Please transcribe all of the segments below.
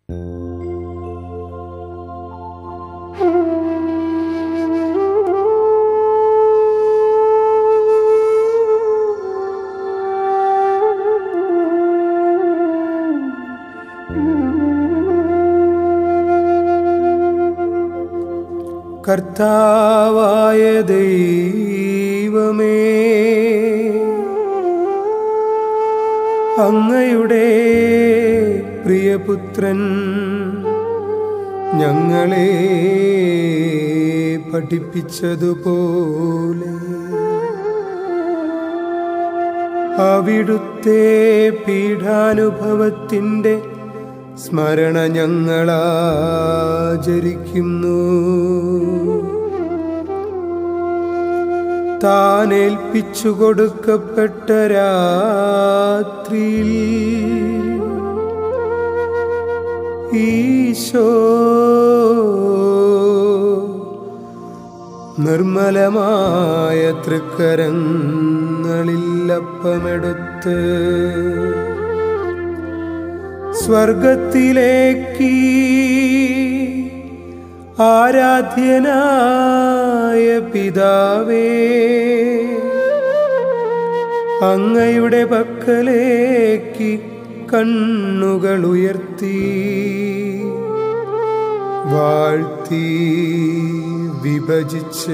കർത്താവായ ദൈവമേ അങ്ങയുടെ പ്രിയപുത്രൻ ഞങ്ങളെ പഠിപ്പിച്ചതുപോലെ അവിടുത്തെ പീഠാനുഭവത്തിൻ്റെ സ്മരണ ഞങ്ങളാചരിക്കുന്നു താൻ ഏൽപ്പിച്ചു കൊടുക്കപ്പെട്ട രാത്രിയിൽ ഈശോ നിർമ്മലമായ തൃക്കരങ്ങളിൽ അപ്പമെടുത്ത് സ്വർഗത്തിലേക്ക് ആരാധ്യനായ പിതാവേ അങ്ങയുടെ പക്കലേക്ക് കണ്ണുകൾ ഉയർത്തി വാഴ്ത്തി വിഭജിച്ച്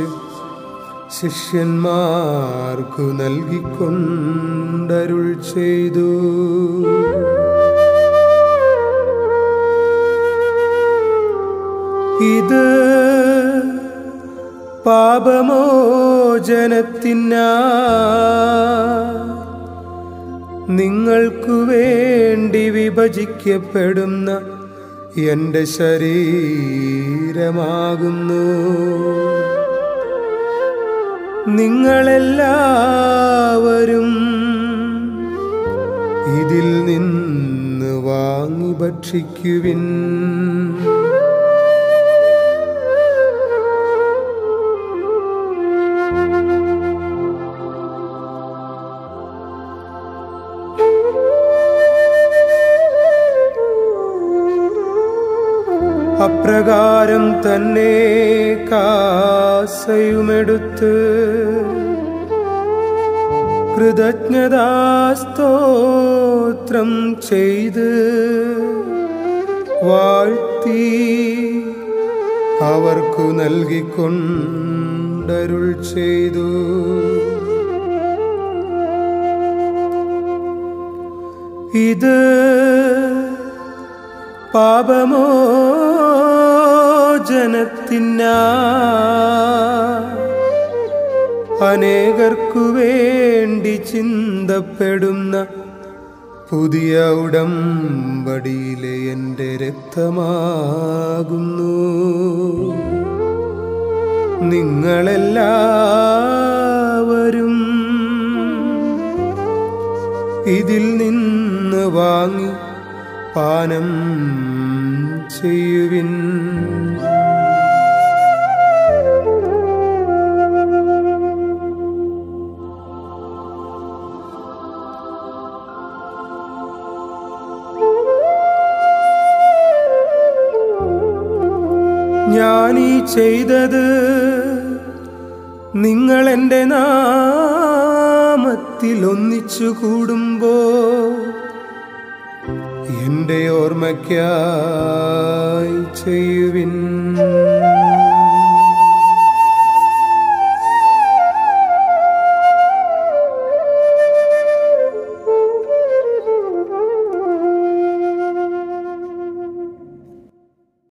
ശിഷ്യന്മാർക്കു നൽകിക്കൊണ്ടരുൾ ചെയ്തു ഇത് പാപമോചനത്തിനാ നിങ്ങൾക്കു വേണ്ടി വിഭജിക്കപ്പെടുന്ന എൻ്റെ ശരീരമാകുന്നു നിങ്ങളെല്ലാവരും ഇതിൽ നിന്ന് വാങ്ങി ഭക്ഷിക്കുവിൻ അപ്രകാരം തന്നെ കാസയുമെടുത്ത് കൃതജ്ഞതാസ്തോത്രം ചെയ്ത് വാഴ്ത്തി അവർക്കു നൽകിക്കൊണ്ടരുൾ ചെയ്തു ഇത് പാപമോചനത്തിനാ അനേകർക്കു വേണ്ടി ചിന്തപ്പെടുന്ന പുതിയ ഉടമ്പടിയിലെ എൻ്റെ രക്തമാകുന്നു നിങ്ങളെല്ലാവരും ഇതിൽ നിന്ന് വാങ്ങി പാനം ചെയ്യുവിൻ ഞാനീ ചെയ്തത് നിങ്ങൾ എൻ്റെ നാമത്തിൽ ഒന്നിച്ചു കൂടുമ്പോ എൻ്റെ ഓർമ്മയ്ക്കായി ചെയ്യുവിൻ